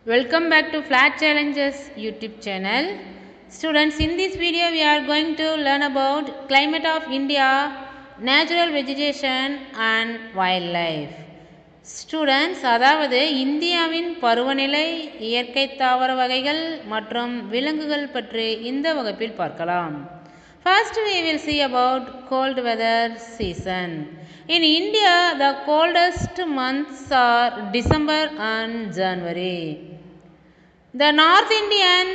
Welcome back to Flat Challenges YouTube channel. Students, in this video we are going to learn about climate of India, natural vegetation and wildlife. Students அதாவது இந்தியாவின் பருவநிலை இயற்கை தாவர வகைகள் மற்றும் விலங்குகள் பற்றி இந்த வகுப்பில் பார்க்கலாம் First we will see about cold weather season. In India, the coldest months are December and January. The North Indian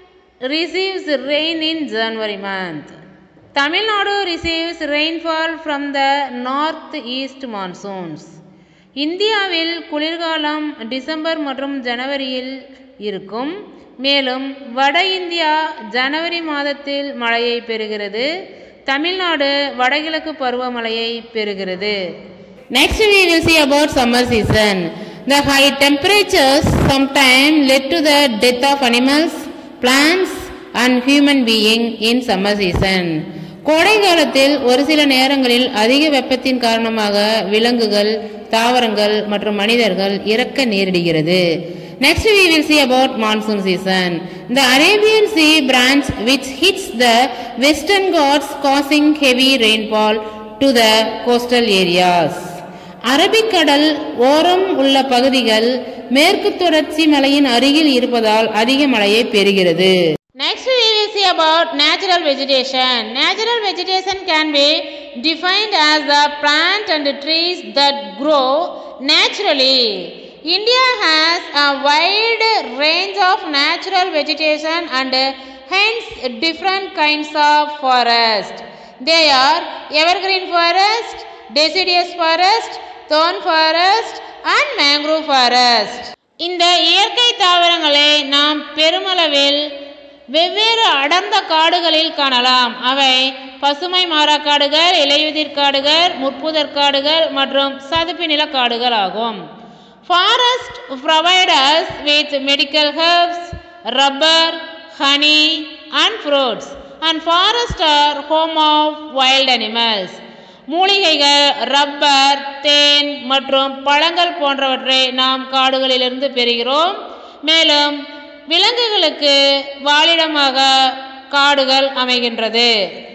receives rain in January month. Tamil Nadu receives rainfall from the north-east monsoons. இந்தியாவில் குளிர்காலம் December மற்றும் ஜனவரியில் இருக்கும் மேலும் வட India ஜனவரி மாதத்தில் மழையை பெறுகிறது தமிழ்நாடு வடகிழக்கு பருவமழையை பெறுகிறது next we will see about summer season the high temperatures sometimes led to the death of animals plants and human being in summer season கோடை காலத்தில் ஒரு சில நேரங்களில் அதிக வெப்பத்தின் காரணமாக விலங்குகள் தாவரங்கள் மற்றும் மனிதர்கள் இறக்க நேரிடுகிறது Next we will see about monsoon season. The Arabian Sea branch which hits the western Ghats causing heavy rainfall to the coastal areas. அரபிக்கடல் ஓரம் உள்ள பகுதிகள் மேற்கு தொடர்ச்சி மலையின் அருகில் இருப்பதால் அதிக மழையை பெறுகிறது Next we will see about natural vegetation. Natural vegetation can be defined as the plant and trees that grow naturally. India has a wide range of natural vegetation and hence different kinds of forest. They are evergreen forest, deciduous forest, thorn forest and mangrove forest. இந்த இயற்கை தாவரங்களை நாம் பெருமளவில் வெவ்வேறு அடர்ந்த காடுகளில் காணலாம் அவை பசுமை மாறாக்காடுகள் இலையுதிர் காடுகள் முற்புதர் காடுகள் மற்றும் சதுப்பு நில காடுகள் ஆகும் forest provide us with medical herbs rubber honey and fruits and forest are home of wild animals மூலிகைகள் ரப்பர் தேன் மற்றும் பழங்கள் போன்றவற்றை நாம் காடுகளிலிருந்து பெறுகிறோம் மேலும் விலங்குகளுக்கு வாழிடமாக காடுகள் அமைகின்றது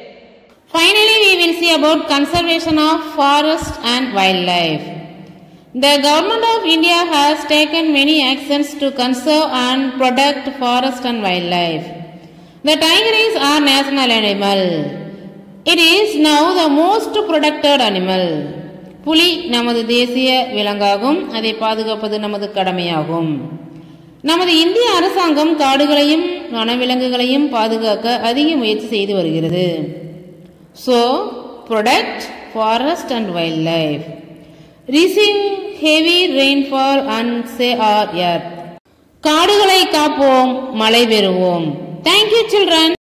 Finally, we will see about conservation of forest and wildlife. The government of India has taken many actions to conserve and protect forest and wildlife. The tiger is our national animal. It is now the most protected animal. புலி நமது தேசிய விலங்காகும் அதை பாதுகாப்பது நமது கடமையாகும் நமது இந்திய அரசாங்கம் காடுகளையும் வனவிலங்குகளையும் பாதுகாக்க அதிக முயற்சி செய்து வருகிறது so protect forest and wildlife receive heavy rainfall and save our earth காடுகளை காப்போம் மழை பெறுவோம் தேங்க்யூ சில்ட்ரன்